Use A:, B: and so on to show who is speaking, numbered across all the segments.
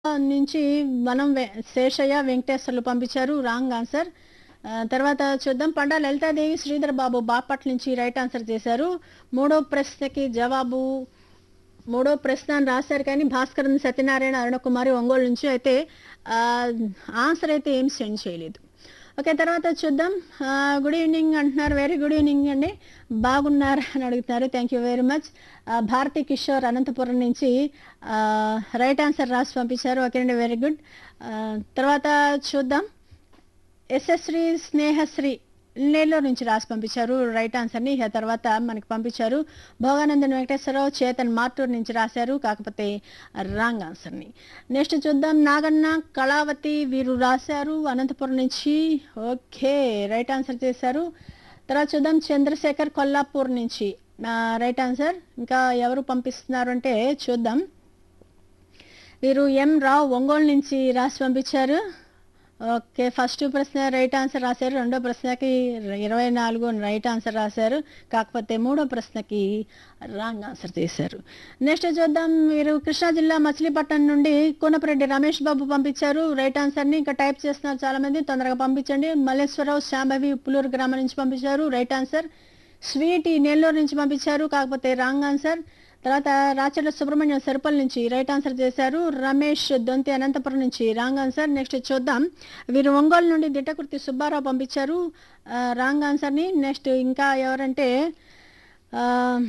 A: నుంచి వనం వె శేషయ్య, వెంకటేశ్వర్లు పంపించారు. Wrong answer. ఆహ్, తర్వాత చూద్దాం పండా లలితాదేవి, శ్రీధర్ బాబు బాపట్ల నుంచి రైట్ ఆన్సర్ చేశారు. మూడో ప్రశ్నకి జవాబు మూడో ప్రశ్న అని రాశారు కానీ భాస్కరన్ సత్యనారాయణ, అరుణకుమారి ఒంగోలు నుంచి అయితే ఆహ్, ఆన్సర్ అయితే ఏం సెండ్ చేయలేదు. ఓకే. తర్వాత చూద్దాం. ఆహ్, గుడ్ ఈవెనింగ్ అంటున్నారు. వెరీ గుడ్ ఈవెనింగ్ అండి. బాగున్నారా అని అడుగుతున్నారు. Thank you very much. ఆహ్, భారతి కిషోర్ అనంతపురం నుంచి ఆహ్, రైట్ ఆన్సర్ రాసి పంపించారు. ఓకే అండి. Very good. ఆహ్, తర్వాత చూద్దాం. యశస్వి స్నేహశ్రీ నెల్లూరు నుంచి రాసి పంపించారు రైట్ ఆన్సర్ని. ఇక తర్వాత మనకి పంపించారు భోగానందన్ వెంకటేశ్వరరావు, చేతన్ మార్టూర్ నుంచి రాశారు. కాకపోతే రాంగ్ ఆన్సర్ని. నెక్స్ట్ చూద్దాం. నాగన్న, కళావతి వీరు రాశారు అనంతపురం నుంచి. ఓకే. రైట్ ఆన్సర్ చేశారు. తర్వాత చూద్దాం. చంద్రశేఖర్ కొల్లాపూర్ నుంచి ఆహ్, రైట్ ఆన్సర్. ఇంకా ఎవరు పంపిస్తున్నారు అంటే చూద్దాం. వీరు ఎం రావు ఒంగోలు నుంచి రాసి పంపించారు. ఓకే. ఫస్ట్ ప్రశ్న రైట్ ఆన్సర్ రాశారు. రెండో ప్రశ్నకి 24 అని రైట్ ఆన్సర్ రాశారు. కాకపోతే మూడో ప్రశ్నకి రాంగ్ ఆన్సర్ చేశారు. నెక్స్ట్ చూద్దాం. వీరు కృష్ణా జిల్లా మచిలీపట్నం నుండి కూనపురెడ్డి రమేష్ బాబు పంపించారు రైట్ ఆన్సర్ని. ఇంకా టైప్ చేస్తున్నారు చాలామంది. తొందరగా పంపించండి. మల్లేశ్వరరావు, శాంభవి ఉప్పులూరు గ్రామం నుంచి పంపించారు రైట్ ఆన్సర్. స్వీటీ నెల్లూరు నుంచి పంపించారు. కాకపోతే రాంగ్ ఆన్సర్. తర్వాత రాచర్ల సుబ్రహ్మణ్యం సరుపల్ నుంచి రైట్ ఆన్సర్ చేశారు. రమేష్ దొంతి అనంతపురం నుంచి రాంగ్ ఆన్సర్. నెక్స్ట్ చూద్దాం. వీరు ఒంగోలు నుండి దిట్టకుర్తి సుబ్బారావు పంపించారు ఆహ్, రాంగ్ ఆన్సర్ని. నెక్స్ట్ ఇంకా ఎవరంటే ఆహ్,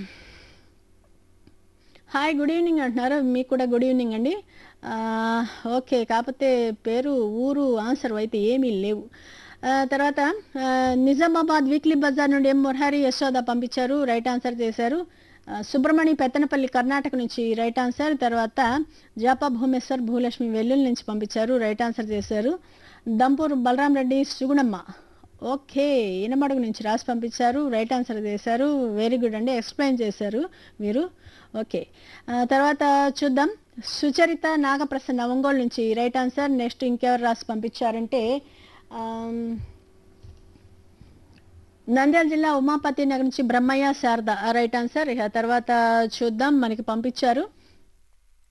A: హాయ్ గుడ్ ఈవినింగ్ అంటున్నారు. మీకు కూడా గుడ్ ఈవినింగ్ అండి. ఆహ్, ఓకే. కాకపోతే పేరు, ఊరు, ఆన్సర్ అయితే ఏమీ లేవు. ఆహ్, తర్వాత ఆహ్, నిజామాబాద్ వీక్లీ బజార్ నుండి ఎం మురహరి, యశోద పంపించారు రైట్ ఆన్సర్ చేశారు. ఆహ్, సుబ్రమణి పెత్తనపల్లి కర్ణాటక నుంచి రైట్ ఆన్సర్. తర్వాత జాపా భూమేశ్వర్, భూలక్ష్మి వెల్లుల్లి నుంచి పంపించారు రైట్ ఆన్సర్ చేశారు. దంపూర్ బలరాం రెడ్డి, సుగుణమ్మ ఓకే. ఇనమడుగు నుంచి రాసి పంపించారు రైట్ ఆన్సర్ చేశారు. వెరీ గుడ్ అండి. ఎక్స్ప్లెయిన్ చేశారు మీరు. ఓకే. ఆహ్, తర్వాత చూద్దాం. సుచరిత నాగప్రసన్న ఒంగోలు నుంచి రైట్ ఆన్సర్. నెక్స్ట్ ఇంకెవరు రాసి పంపించారంటే ఆహ్, నంద్యాల జిల్లా ఉమాపతి నగర్ నుంచి బ్రహ్మయ్య, శారద రైట్ ఆన్సర్. ఇక తర్వాత చూద్దాం. మనకి పంపించారు.